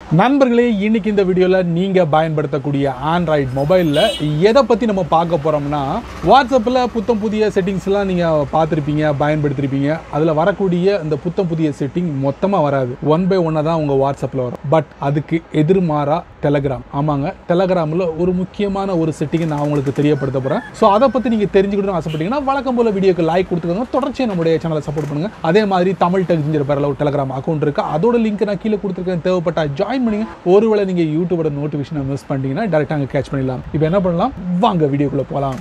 நண்பர்களே இன்னைக்கு இந்த வீடியோவில் நீங்கள் பயன்படுத்தக்கூடிய ஆண்ட்ராய்டு மொபைலில் எதை பற்றி நம்ம பார்க்க போகிறோம்னா வாட்ஸ்அப்பில் புத்தம் புதிய செட்டிங்ஸ்லாம் நீங்கள் பார்த்துருப்பீங்க பயன்படுத்திருப்பீங்க அதில் வரக்கூடிய இந்த புத்தம் புதிய செட்டிங் மொத்தமாக வராது ஒன் பை ஒன்னாக தான் உங்கள் வாட்ஸ்அப்பில் வரும் பட் அதுக்கு எதிர்மாறா டெலகிராம் ஆமாங்க டெலகிராமில் ஒரு முக்கியமான ஒரு செட்டிங்கை நான் உங்களுக்கு தெரியப்படுத்த போகிறேன் ஸோ அதை பற்றி நீங்கள் தெரிஞ்சுக்கணும்னு ஆசைப்பட்டீங்கன்னா வழக்கம் போல் வீடியோக்கு லைக் கொடுத்துக்கோங்க தொடர்ச்சியாக நம்முடைய சேனலை சப்போர்ட் பண்ணுங்க அதே மாதிரி தமிழ் டெக்ஜிங்கிற பேரில் ஒரு டெலகிராம் அக்கௌண்ட் இருக்கு அதோட லிங்க் நான் கீழே கொடுத்துருக்கேன் தேவைப்பட்டா ஜாயின் பண்ணுங்க ஒருவேளை நீங்கள் யூடியூபோட நோட்டிஃபிகேஷனை மிஸ் பண்ணிட்டீங்கன்னா டேரெக்டாக அங்கே கேட்ச் பண்ணிடலாம் இப்போ என்ன பண்ணலாம் வாங்க வீடியோக்குள்ளே போகலாம்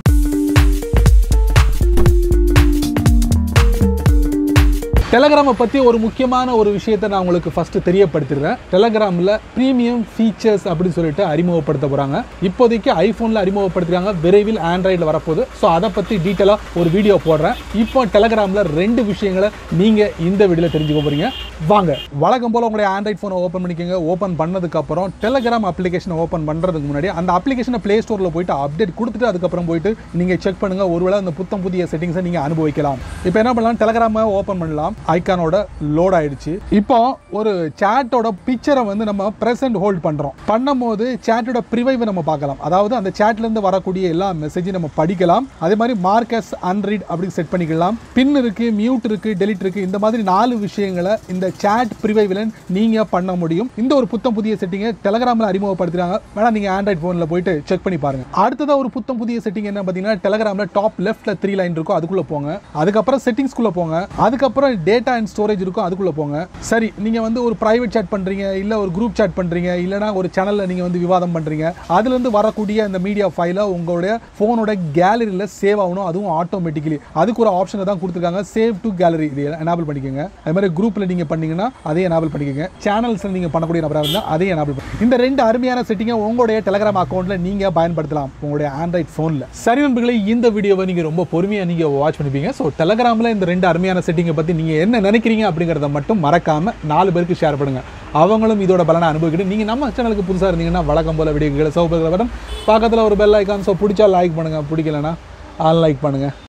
டெலகிராமை பற்றி ஒரு முக்கியமான ஒரு விஷயத்தை நான் உங்களுக்கு ஃபஸ்ட்டு தெரியப்படுத்திடுறேன் டெலகிராமில் ப்ரீமியம் ஃபீச்சர்ஸ் அப்படின்னு சொல்லிட்டு அறிமுகப்படுத்த போகிறாங்க இப்போதைக்கு ஐஃபோனில் அறிமுகப்படுத்திருக்காங்க விரைவில் ஆண்ட்ராய்டில் வரப்போகுது ஸோ அதை பற்றி டீட்டெயிலாக ஒரு வீடியோ போடுறேன் இப்போ டெலகிராமில் ரெண்டு விஷயங்களை நீங்கள் இந்த வீடியோவில் தெரிஞ்சுக்க போகிறீங்க வாங்க வழக்கம் போல் உங்களுடைய ஆண்ட்ராய்ட் ஃபோனை ஓப்பன் பண்ணிக்கோங்க ஓப்பன் பண்ணதுக்கப்புறம் டெலகிராம் அப்ளிகேஷனை ஓப்பன் பண்ணுறதுக்கு முன்னாடி அந்த அப்ளிகேஷனை ப்ளே ஸ்டோரில் போயிட்டு அப்டேட் கொடுத்துட்டு அதுக்கப்புறம் போயிட்டு நீங்கள் செக் பண்ணுங்கள் ஒருவேளை அந்த புத்தம் புதிய செட்டிங்ஸை நீங்கள் அனுபவிக்கலாம் இப்போ என்ன பண்ணலாம் டெலகிராமை ஓப்பன் பண்ணலாம் ஐக்கானோட லோட் ஆயிடுச்சு இப்போ ஒரு சேட்டோட பிக்சரை வந்து நம்ம ப்ரெசென்ட் ஹோல்ட் பண்ணுறோம் பண்ணும்போது சேட்டோட ப்ரிவைவை நம்ம பார்க்கலாம் அதாவது அந்த சேட்லேருந்து வரக்கூடிய எல்லா மெசேஜையும் நம்ம படிக்கலாம் அதே மாதிரி மார்க்கஸ் அன்ரீட் அப்படின்னு செட் பண்ணிக்கலாம் பின் இருக்கு மியூட் இருக்கு டெலிட் இருக்கு இந்த மாதிரி நாலு விஷயங்களை இந்த சேட் ப்ரிவைவில் நீங்கள் பண்ண முடியும் இந்த ஒரு புத்தம் புதிய செட்டிங்கை டெலகிராமில் அறிமுகப்படுத்துறாங்க வேணா நீங்கள் ஆண்ட்ராய்ட் ஃபோனில் போயிட்டு செக் பண்ணி பாருங்க அடுத்ததாக ஒரு புத்தம் புதிய செட்டிங் என்ன பார்த்தீங்கன்னா டெலகிராமில் டாப் லெஃப்ட்ல த்ரீ லைன் இருக்கும் அதுக்குள்ளே போங்க அதுக்கப்புறம் செட்டிங்ஸ்குள்ளே போங்க அதுக்கப்புறம் டேட்டா அண்ட் ஸ்டோரேஜ் இருக்கும் அதுக்குள்ளே போங்க சரி நீங்கள் வந்து ஒரு ப்ரைவேட் chat பண்ணுறீங்க இல்லை ஒரு குரூப் chat பண்ணுறீங்க இல்லைனா ஒரு சேனலில் நீங்கள் வந்து விவாதம் பண்ணுறீங்க அதுலேருந்து வரக்கூடிய இந்த மீடியா ஃபைலை உங்களுடைய ஃபோனோட கேலரியில் சேவ் ஆகணும் அதுவும் ஆட்டோமேட்டிக்கலி அதுக்கு ஒரு ஆப்ஷனை தான் கொடுத்துருக்காங்க சேவ் டு கேலரி இது எனேபிள் பண்ணிக்கோங்க அது மாதிரி குரூப்பில் நீங்கள் பண்ணீங்கன்னா அதே எனேபிள் பண்ணிக்கோங்க சேனல்ஸில் நீங்கள் பண்ணக்கூடிய நபராக இருந்தால் அதையும் எனேபிள் பண்ணி இந்த ரெண்டு அருமையான செட்டிங்கை உங்களுடைய டெலகிராம் அக்கௌண்ட்டில் நீங்கள் பயன்படுத்தலாம் உங்களுடைய ஆண்ட்ராய்ட் ஃபோனில் சரி நண்பர்களே இந்த வீடியோவை நீங்கள் ரொம்ப பொறுமையாக நீங்கள் வாட்ச் பண்ணிப்பீங்க ஸோ டெலகிராமில் இந்த ரெண்டு அருமையான செட்டிங்கை பற்றி நீங்கள் என்ன நினைக்கிறீங்க அப்படிங்கிறத மட்டும் மறக்காமல் நாலு பேருக்கு ஷேர் பண்ணுங்க அவங்களும் இதோட பலனை அனுபவிக்கிட்டு நீங்கள் நம்ம சேனலுக்கு புதுசாக இருந்தீங்கன்னா வழக்கம் போல் வீடியோக்களை சௌபத்தில் பட்டன் பக்கத்தில் ஒரு பெல் ஐக்கான் ஸோ பிடிச்சா லைக் பண்ணுங்கள் பிடிக்கலனா அன்லைக் பண்ணுங்கள்